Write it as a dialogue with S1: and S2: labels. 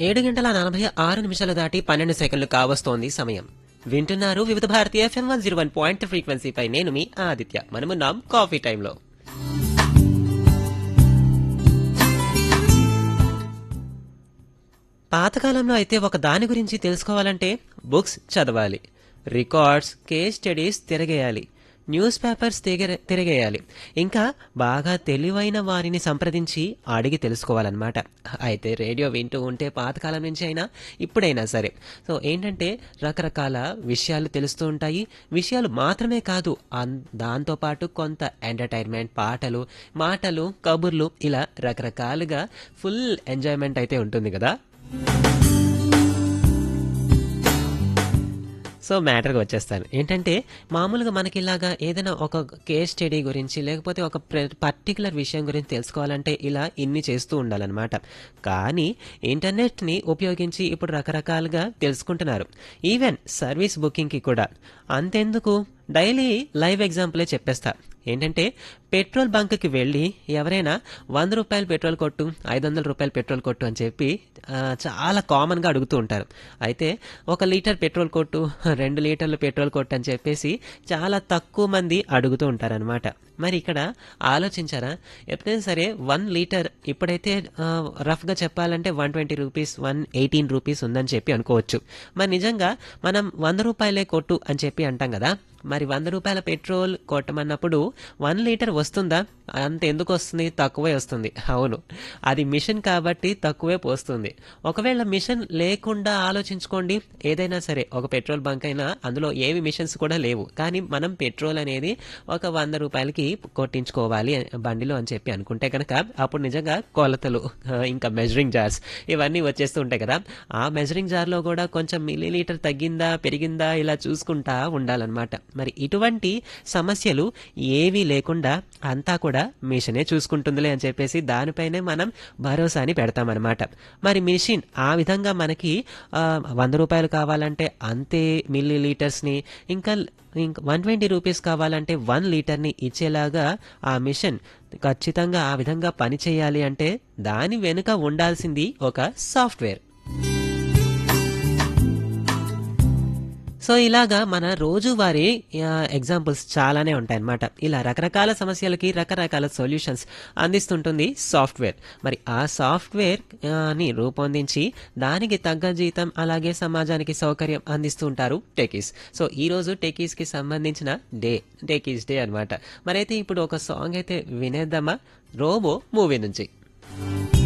S1: ఏడు గంటల నలభై ఆరు నిమిషాలు దాటి పన్నెండు సెకండ్లు కావస్తోంది సమయం వింటున్నారు వివిధ భారతీయ FM one zero one point ఫ్రీక్వెన్సీపై నేను మీ ఆదిత్య మనమున్నాం కాఫీ టైంలో పాతకాలంలో అయితే ఒక దాని గురించి తెలుసుకోవాలంటే బుక్స్ చదవాలి రికార్డ్స్ కేస్ స్టడీస్ తిరగేయాలి న్యూస్ పేపర్స్ తిరగ తిరగేయాలి ఇంకా బాగా తెలివైన వారిని సంప్రదించి అడిగి తెలుసుకోవాలన్నమాట అయితే రేడియో వింటూ ఉంటే పాతకాలం నుంచి అయినా ఇప్పుడైనా సరే సో ఏంటంటే రకరకాల విషయాలు తెలుస్తూ ఉంటాయి విషయాలు మాత్రమే కాదు అన్- దాంతోపాటు కొంత ఎంటర్టైన్మెంట్ పాటలు మాటలు కబుర్లు ఇలా రకరకాలుగా ఫుల్ ఎంజాయ్మెంట్ అయితే ఉంటుంది కదా సో మ్యాటర్కి వచ్చేస్తాను ఏంటంటే మామూలుగా మనకి ఇలాగా ఏదైనా ఒక కేస్ స్టడీ గురించి లేకపోతే ఒక పర్టికులర్ విషయం గురించి తెలుసుకోవాలంటే ఇలా ఇన్ని చేస్తూ ఉండాలన్నమాట కానీ ఇంటర్నెట్ని ఉపయోగించి ఇప్పుడు రకరకాలుగా తెలుసుకుంటున్నారు ఈవెన్ సర్వీస్ బుకింగ్కి కూడా అంతెందుకు డైలీ లైవ్ ఎగ్జాంపులే చెప్పేస్తా ఏంటంటే పెట్రోల్ బంక్కి వెళ్ళి ఎవరైనా వంద రూపాయలు పెట్రోల్ కొట్టు ఐదు వందల రూపాయలు పెట్రోల్ కొట్టు అని చెప్పి ఆ, చాలా కామన్గా అడుగుతూ ఉంటారు అయితే ఒక లీటర్ పెట్రోల్ కొట్టు రెండు లీటర్లు పెట్రోల్ కొట్టు అని చెప్పేసి చాలా తక్కువ మంది అడుగుతూ ఉంటారనమాట మరి ఇక్కడ ఆలోచించారా ఎప్పుడైనా సరే వన్ లీటర్ ఇప్పుడైతే ఆ, రఫ్గా చెప్పాలంటే one twenty rupees one eighteen rupees ఉందని చెప్పి అనుకోవచ్చు మరి నిజంగా మనం వంద రూపాయలే కొట్టు అని చెప్పి అంటాం కదా మరి వంద రూపాయల పెట్రోల్ కొట్టమన్నప్పుడు వన్ లీటర్ వస్తుందా అంత ఎందుకు వస్తుంది తక్కువే వస్తుంది అవును అది మిషన్ కాబట్టి తక్కువే పోస్తుంది ఒకవేళ మిషన్ లేకుండా ఆలోచించుకోండి ఏదైనా సరే ఒక పెట్రోల్ బంక్ అయినా అందులో ఏవి మిషన్స్ కూడా లేవు కానీ మనం పెట్రోల్ అనేది ఒక వంద రూపాయలకి కొట్టించుకోవాలి బండిలో అని చెప్పి అనుకుంటే కనుక అప్పుడు నిజంగా కొలతలు ఆ, ఇంకా మెజరింగ్ జార్స్ ఇవన్నీ వచ్చేస్తూ ఉంటాయి కదా ఆ మెజరింగ్ జార్లో కూడా కొంచెం మిల్లీ లీటర్ తగ్గిందా పెరిగిందా ఇలా చూసుకుంటా ఉండాలన్నమాట మరి ఇటువంటి సమస్యలు ఏవీ లేకుండా అంతా కూడా మిషనే చూసుకుంటుందిలే అని చెప్పేసి దానిపైనే మనం భరోసాని పెడతామన్నమాట మరి మిషన్ ఆ విధంగా మనకి ఆ, వంద రూపాయలు కావాలంటే అంతే మిల్లీ లీటర్స్ని ఇంకా ఇంకా వన్ ట్వంటీ రూపీస్ కావాలంటే వన్ లీటర్ని ఇచ్చేలాగా ఆ మిషన్ ఖచ్చితంగా ఆ విధంగా పని చేయాలి అంటే దాని వెనుక ఉండాల్సింది ఒక సాఫ్ట్వేర్ సో ఇలాగా మన రోజువారీ ఎగ్జాంపుల్స్ చాలానే ఉంటాయన్నమాట ఇలా రకరకాల సమస్యలకి రకరకాల సొల్యూషన్స్ అందిస్తుంటుంది సాఫ్ట్వేర్ మరి ఆ సాఫ్ట్వేర్ ఆ, ని రూపొందించి దానికి తగ్గ జీతం అలాగే సమాజానికి సౌకర్యం అందిస్తూ ఉంటారు టెకీస్ సో ఈ రోజు టెకీస్ కి సంబంధించిన డే టెకీస్ డే అన్నమాట మరైతే ఇప్పుడు ఒక సాంగ్ అయితే వినేద్దామా రోబో మూవీ నుంచి